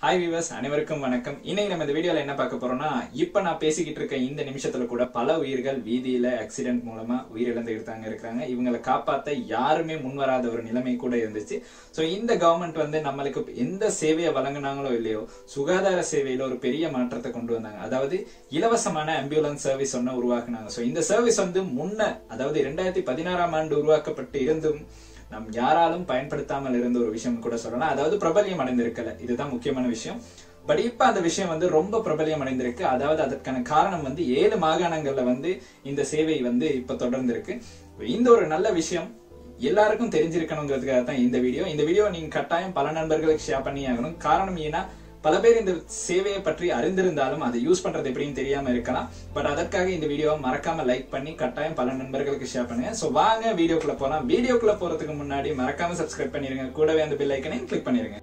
hi viewers அனைவருக்கும் வணக்கம் இன்னைக்கு நம்ம இந்த வீடியோல என்ன பார்க்க போறோம்னா இப்ப நான் பேசிக்கிட்டு இருக்க இந்த நிமிஷத்துல கூட பல உயிர்கள் வீதியில ஆக்சிடென்ட் மூலமா உயிரிழந்து எடுத்தாங்க இருக்கிறாங்க இவங்களை காப்பாத்த யாருமே முன்வராத ஒரு நிலைமை கூட இருந்துச்சு சோ இந்த கவர்மெண்ட் வந்து நம்மளுக்கு எந்த சேவையை வழங்குனாங்களோ இல்லையோ சுகாதார சேவையில ஒரு பெரிய மாற்றத்தை கொண்டு வந்தாங்க அதாவது இலவசமான ஆம்புலன்ஸ் சர்வீஸ் ஒன்னு உருவாக்குனாங்க சோ இந்த சர்வீஸ் வந்து முன்ன அதாவது இரண்டாயிரத்தி பதினாறாம் ஆண்டு உருவாக்கப்பட்டு இருந்தும் நம் யாராலும் பயன்படுத்தாமல் இருந்த ஒரு விஷயம் கூட சொல்லலாம் அதாவது பிரபல்யம் அடைந்திருக்கல இதுதான் முக்கியமான விஷயம் பட் இப்ப அந்த விஷயம் வந்து ரொம்ப பிரபல்யம் அடைந்திருக்கு அதாவது அதற்கான காரணம் வந்து ஏழு மாகாணங்கள்ல வந்து இந்த சேவை வந்து இப்ப தொடர்ந்து இருக்கு இந்த ஒரு நல்ல விஷயம் எல்லாருக்கும் தெரிஞ்சிருக்கணுங்கிறதுக்காக தான் இந்த வீடியோ இந்த வீடியோ நீங்க கட்டாயம் பல நண்பர்களுக்கு ஷேர் பண்ணி ஆகணும் காரணம் ஏன்னா பல பேர் இந்த சேவையை பற்றி அறிந்திருந்தாலும் அதை யூஸ் பண்றது எப்படின்னு தெரியாம இருக்கலாம் பட் அதற்காக இந்த வீடியோவை மறக்காம லைக் பண்ணி கட்டாயம் பல நண்பர்களுக்கு ஷேர் பண்ணுங்க சோ வாங்க வீடியோக்குள்ள போலாம் வீடியோக்குள்ள போறதுக்கு முன்னாடி மறக்காம சப்ஸ்கிரைப் பண்ணிருங்க கூடவே அந்த பெல் ஐக்கனையும் கிளிக் பண்ணிருங்க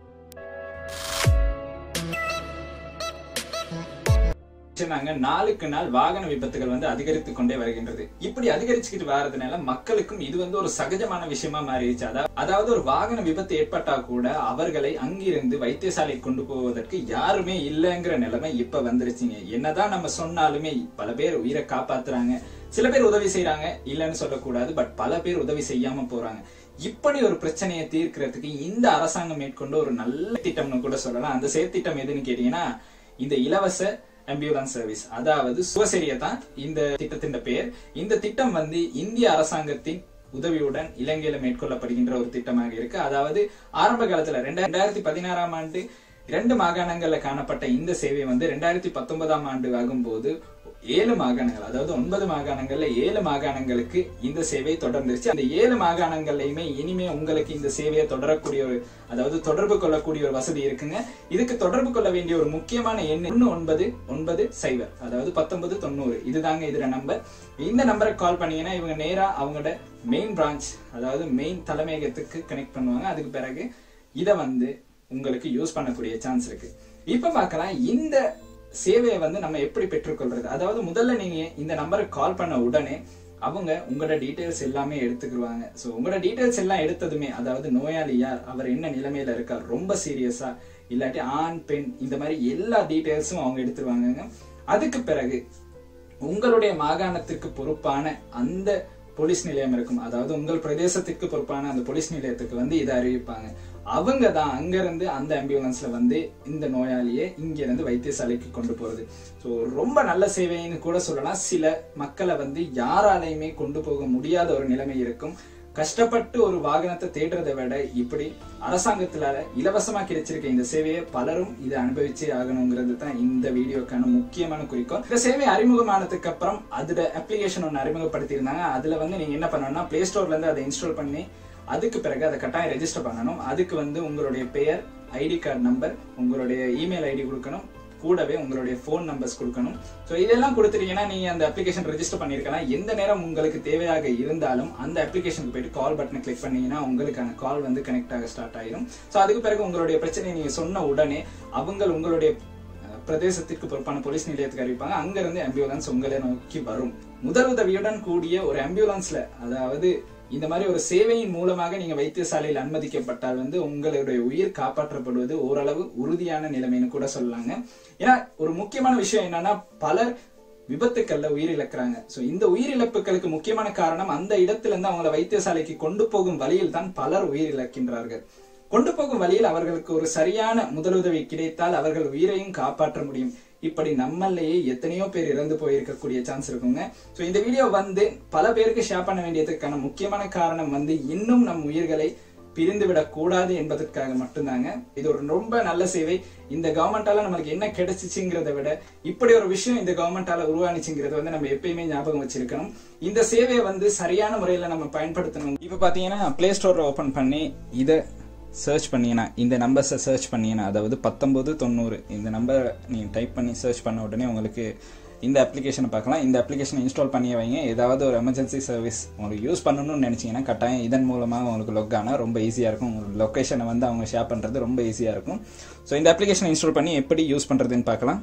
நாங்க நாளுக்கு நாள் வாகன விபத்துகள் வந்து அதிகரித்து கொண்டே வருகின்றது இப்படி அதிகரிச்சுக்கிட்டு வர்றதுனால மக்களுக்கும் இது வந்து ஒரு சகஜமான விஷயமா மாறிடுச்சு அதாவது அதாவது ஒரு வாகன விபத்து ஏற்பட்டா கூட அவர்களை அங்கிருந்து வைத்தியசாலை கொண்டு போவதற்கு யாருமே இல்லைங்கிற நிலைமை இப்ப வந்துருச்சுங்க என்னதான் நம்ம சொன்னாலுமே பல பேர் உயிரை காப்பாத்துறாங்க சில பேர் உதவி செய்யறாங்க இல்லைன்னு சொல்லக்கூடாது பட் பல பேர் உதவி செய்யாம போறாங்க இப்படி ஒரு பிரச்சனையை தீர்க்கிறதுக்கு இந்த அரசாங்கம் மேற்கொண்ட ஒரு நல்ல திட்டம்னு கூட சொல்லலாம் அந்த செயற்திட்டம் எதுன்னு கேட்டீங்கன்னா இந்த இலவச ஆம்புலன்ஸ் சர்வீஸ் அதாவது சுவசெரிய தான் இந்த திட்டத்தின் பெயர் இந்த திட்டம் வந்து இந்திய அரசாங்கத்தின் உதவியுடன் இலங்கையில மேற்கொள்ளப்படுகின்ற ஒரு திட்டமாக இருக்கு அதாவது ஆரம்ப காலத்துல ரெண்டாயிரத்தி பதினாறாம் ஆண்டு இரண்டு மாகாணங்கள்ல காணப்பட்ட இந்த சேவை வந்து ரெண்டாயிரத்தி பத்தொன்பதாம் ஆண்டு ஆகும்போது ஏழு மாகாணங்கள் அதாவது ஒன்பது மாகாணங்கள்ல ஏழு மாகாணங்களுக்கு இந்த சேவை தொடர்ந்துருச்சு அந்த ஏழு மாகாணங்கள்லயுமே இனிமே உங்களுக்கு இந்த சேவையை தொடரக்கூடிய ஒரு அதாவது தொடர்பு கொள்ளக்கூடிய ஒரு வசதி இருக்குங்க இதுக்கு தொடர்பு கொள்ள வேண்டிய ஒரு முக்கியமான எண் ஒன்னு ஒன்பது ஒன்பது சைபர் அதாவது பத்தொன்பது தொண்ணூறு இதுதாங்க இதுல நம்பர் இந்த நம்பரை கால் பண்ணீங்கன்னா இவங்க நேரா அவங்களோட மெயின் பிரான்ச் அதாவது மெயின் தலைமையகத்துக்கு கனெக்ட் பண்ணுவாங்க அதுக்கு பிறகு இதை வந்து உங்களுக்கு யூஸ் பண்ணக்கூடிய சான்ஸ் இருக்கு இப்ப பார்க்கலாம் இந்த சேவையை வந்து நம்ம எப்படி பெற்றுக்கொள்றது அதாவது முதல்ல நீங்க இந்த நம்பருக்கு கால் பண்ண உடனே அவங்க உங்களோட டீடைல்ஸ் எல்லாமே எடுத்துக்கிடுவாங்க ஸோ உங்களோட டீடைல்ஸ் எல்லாம் எடுத்ததுமே அதாவது நோயாளி யார் அவர் என்ன நிலைமையில இருக்கார் ரொம்ப சீரியஸா இல்லாட்டி ஆண் பெண் இந்த மாதிரி எல்லா டீடைல்ஸும் அவங்க எடுத்துருவாங்க அதுக்கு பிறகு உங்களுடைய மாகாணத்திற்கு பொறுப்பான அந்த போலீஸ் நிலையம் இருக்கும் அதாவது உங்கள் பிரதேசத்திற்கு பொறுப்பான அந்த போலீஸ் நிலையத்துக்கு வந்து இதை அறிவிப்பாங்க அவங்க தான் அங்கிருந்து அந்த ஆம்புலன்ஸ்ல வந்து இந்த நோயாளியை இங்க இருந்து வைத்தியசாலைக்கு கொண்டு போறது ஸோ ரொம்ப நல்ல சேவைன்னு கூட சொல்லலாம் சில மக்களை வந்து யாராலையுமே கொண்டு போக முடியாத ஒரு நிலைமை இருக்கும் கஷ்டப்பட்டு ஒரு வாகனத்தை தேடுறதை விட இப்படி அரசாங்கத்துல இலவசமா கிடைச்சிருக்க இந்த சேவையை பலரும் இதை அனுபவிச்சே ஆகணுங்கிறது தான் இந்த வீடியோக்கான முக்கியமான குறிக்கோள் இந்த சேவை அறிமுகமானதுக்கு அப்புறம் அதோட அப்ளிகேஷன் ஒன்று அறிமுகப்படுத்தியிருந்தாங்க அதுல வந்து நீங்க என்ன பண்ணணும்னா பிளே ஸ்டோர்ல இருந்து அதை இன்ஸ்டால் பண்ணி அதுக்கு பிறகு அதை கட்டாயம் ரெஜிஸ்டர் பண்ணணும் அதுக்கு வந்து உங்களுடைய பெயர் ஐடி கார்டு நம்பர் உங்களுடைய இமெயில் ஐடி கொடுக்கணும் கூடவே உங்களுடைய ஃபோன் நம்பர்ஸ் கொடுக்கணும் ஸோ இதெல்லாம் கொடுத்துட்டீங்கன்னா நீங்க அந்த அப்ளிகேஷன் ரெஜிஸ்டர் பண்ணிருக்கலாம் எந்த நேரம் உங்களுக்கு தேவையாக இருந்தாலும் அந்த அப்ளிகேஷனுக்கு போயிட்டு கால் பட்டனை கிளிக் பண்ணீங்கன்னா உங்களுக்கான கால் வந்து கனெக்ட் ஆக ஸ்டார்ட் ஆயிரும் ஸோ அதுக்கு பிறகு உங்களுடைய பிரச்சனையை நீங்க சொன்ன உடனே அவங்க உங்களுடைய பிரதேசத்திற்கு பொறுப்பான போலீஸ் நிலையத்துக்கு அறிவிப்பாங்க அங்க இருந்து ஆம்புலன்ஸ் உங்களை நோக்கி வரும் முதல் உதவியுடன் கூடிய ஒரு ஆம்புலன்ஸ்ல அதாவது இந்த மாதிரி ஒரு சேவையின் மூலமாக நீங்க வைத்தியசாலையில் அனுமதிக்கப்பட்டால் வந்து உங்களுடைய உயிர் காப்பாற்றப்படுவது ஓரளவு உறுதியான நிலைமைன்னு கூட சொல்லலாங்க ஏன்னா ஒரு முக்கியமான விஷயம் என்னன்னா பலர் விபத்துக்கள்ல உயிரிழக்கிறாங்க சோ இந்த உயிரிழப்புகளுக்கு முக்கியமான காரணம் அந்த இடத்துல இருந்து அவங்களை வைத்தியசாலைக்கு கொண்டு போகும் வழியில் தான் பலர் உயிரிழக்கின்றார்கள் கொண்டு போகும் வழியில் அவர்களுக்கு ஒரு சரியான முதலுதவி கிடைத்தால் அவர்கள் உயிரையும் காப்பாற்ற முடியும் இப்படி நம்மளையே எத்தனையோ பேர் இறந்து போயிருக்கக்கூடிய சான்ஸ் இருக்குங்க ஸோ இந்த வீடியோ வந்து பல பேருக்கு ஷேர் பண்ண வேண்டியதுக்கான முக்கியமான காரணம் வந்து இன்னும் நம் உயிர்களை பிரிந்து விடக்கூடாது என்பதற்காக மட்டும்தாங்க இது ஒரு ரொம்ப நல்ல சேவை இந்த கவர்மெண்டால நம்மளுக்கு என்ன கிடைச்சிச்சுங்கிறத விட இப்படி ஒரு விஷயம் இந்த கவர்மெண்டால உருவானிச்சுங்கிறத வந்து நம்ம எப்பயுமே ஞாபகம் வச்சிருக்கணும் இந்த சேவையை வந்து சரியான முறையில நம்ம பயன்படுத்தணும் இப்ப பாத்தீங்கன்னா பிளே ஸ்டோர் ஓபன் பண்ணி இதை சர்ச் பண்ணீங்கன்னா இந்த நம்பர்ஸை சர்ச் பண்ணீங்கன்னா அதாவது பத்தொம்பது தொண்ணூறு இந்த நம்பர் நீங்கள் டைப் பண்ணி சர்ச் பண்ண உடனே உங்களுக்கு இந்த அப்ளிகேஷனை பார்க்கலாம் இந்த அப்ளிகேஷனை இன்ஸ்டால் பண்ணி வைங்க ஏதாவது ஒரு எமர்ஜென்சி சர்வீஸ் உங்களுக்கு யூஸ் பண்ணணும்னு நினச்சிங்கன்னா கட்டாயம் இதன் மூலமாக உங்களுக்கு லொக் ஆனால் ரொம்ப ஈஸியாக இருக்கும் உங்களுக்கு லொக்கேஷனை வந்து அவங்க ஷேர் பண்ணுறது ரொம்ப ஈஸியாக இருக்கும் ஸோ இந்த அப்ளிகேஷனை இன்ஸ்டால் பண்ணி எப்படி யூஸ் பண்ணுறதுன்னு பார்க்கலாம்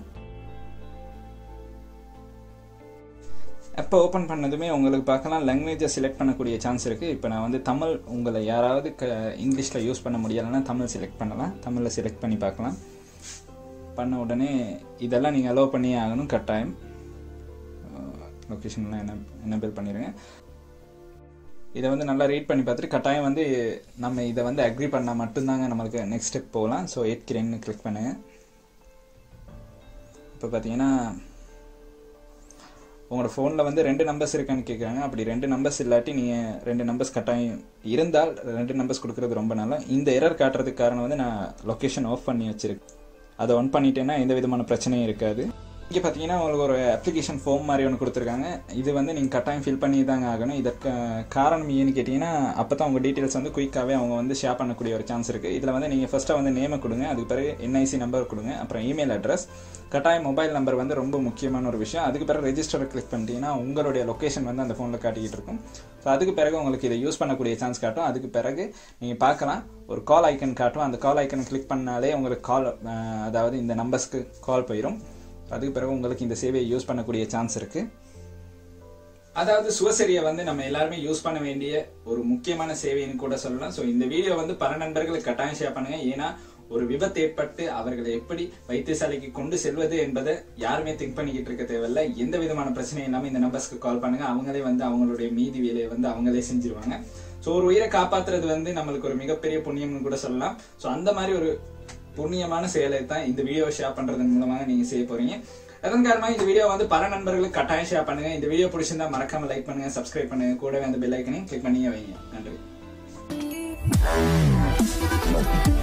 அப்போ ஓப்பன் பண்ணதுமே உங்களுக்கு பார்க்கலாம் லாங்குவேஜை செலக்ட் பண்ணக்கூடிய சான்ஸ் இருக்குது இப்போ நான் வந்து தமிழ் உங்களை யாராவது க இங்கிலீஷில் யூஸ் பண்ண முடியலைன்னா தமிழ் செலக்ட் பண்ணலாம் தமிழில் செலக்ட் பண்ணி பார்க்கலாம் பண்ண உடனே இதெல்லாம் நீங்கள் அலோவ் பண்ணியே ஆகணும் கட்டாயம் லொக்கேஷன்லாம் என்ன எனபிள் பண்ணிடுங்க இதை வந்து நல்லா ரீட் பண்ணி பார்த்துட்டு கட்டாயம் வந்து நம்ம இதை வந்து அக்ரி பண்ணால் மட்டும்தாங்க நம்மளுக்கு நெக்ஸ்ட் ஸ்டெப் போகலாம் ஸோ ஏற்கிறேன்னு கிளிக் பண்ணுங்க இப்போ பார்த்தீங்கன்னா உங்களோட ஃபோனில் வந்து ரெண்டு நம்பர்ஸ் இருக்கான்னு கேட்குறாங்க அப்படி ரெண்டு நம்பர்ஸ் இல்லாட்டி நீங்கள் ரெண்டு நம்பர்ஸ் கட்டாயம் இருந்தால் ரெண்டு நம்பர்ஸ் கொடுக்குறது ரொம்ப நல்லா இந்த எரர் காட்டுறதுக்கு காரணம் வந்து நான் லொக்கேஷன் ஆஃப் பண்ணி வச்சிருக்கேன் அதை ஒன் பண்ணிட்டேன்னா எந்த விதமான பிரச்சனையும் இருக்காது இங்கே பார்த்தீங்கன்னா உங்களுக்கு ஒரு அப்ளிகேஷன் ஃபார்ம் மாதிரி ஒன்று கொடுத்துருக்காங்க இது வந்து நீங்கள் கட்டாயம் ஃபில் பண்ணி தாங்க ஆகணும் இதற்கு காரணம் ஏன்னு கேட்டிங்கன்னா அப்போ தான் உங்கள் டீட்டெயில்ஸ் வந்து குயிக்காகவே அவங்க வந்து ஷேர் பண்ணக்கூடிய ஒரு சான்ஸ் இருக்குது இதில் வந்து நீங்கள் ஃபஸ்ட்டாக வந்து நேமை கொடுங்க அதுக்கு பிறகு என்ஐசி நம்பர் கொடுங்க அப்புறம் இமெயில் அட்ரஸ் கட்டாயம் மொபைல் நம்பர் வந்து ரொம்ப முக்கியமான ஒரு விஷயம் அதுக்கு பிறகு ரெஜிஸ்டரை கிளிக் பண்ணிட்டீங்கன்னா உங்களுடைய லொக்கேஷன் வந்து அந்த ஃபோனில் காட்டிக்கிட்டு இருக்கும் ஸோ அதுக்கு பிறகு உங்களுக்கு இதை யூஸ் பண்ணக்கூடிய சான்ஸ் காட்டும் அதுக்கு பிறகு நீங்கள் பார்க்கலாம் ஒரு கால் ஐக்கன் காட்டும் அந்த கால் ஐக்கன் கிளிக் பண்ணாலே உங்களுக்கு கால் அதாவது இந்த நம்பர்ஸ்க்கு கால் போயிடும் அதுக்கு பிறகு உங்களுக்கு இந்த சேவையை யூஸ் பண்ணக்கூடிய சான்ஸ் இருக்கு அதாவது சுவசரியை வந்து நம்ம எல்லாருமே யூஸ் பண்ண வேண்டிய ஒரு முக்கியமான சேவைன்னு கூட சொல்லலாம் ஸோ இந்த வீடியோ வந்து பல நண்பர்களுக்கு கட்டாயம் ஷேர் பண்ணுங்க ஏன்னா ஒரு விபத்து ஏற்பட்டு அவர்களை எப்படி வைத்தியசாலைக்கு கொண்டு செல்வது என்பதை யாருமே திங்க் பண்ணிக்கிட்டு இருக்க தேவையில்ல எந்த விதமான பிரச்சனையும் இல்லாமல் இந்த நம்பர்ஸ்க்கு கால் பண்ணுங்க அவங்களே வந்து அவங்களுடைய மீதி வேலையை வந்து அவங்களே செஞ்சிருவாங்க ஸோ ஒரு உயிரை காப்பாத்துறது வந்து நம்மளுக்கு ஒரு மிகப்பெரிய புண்ணியம்னு கூட சொல்லலாம் ஸோ அந்த மாதிரி ஒரு புண்ணியமான செயலை தான் இந்த வீடியோ ஷேர் பண்றதன் மூலமாக நீங்க செய்ய போறீங்க அதன் காரணமாக இந்த வீடியோ வந்து பல நண்பர்களுக்கு கட்டாயம் ஷேர் பண்ணுங்க இந்த வீடியோ பிடிச்சிருந்தா மறக்காம லைக் பண்ணுங்க சப்ஸ்கிரைப் பண்ணுங்க கூடவே அந்த பெல் ஐக்கனையும் கிளிக் பண்ணியே வைங்க நன்றி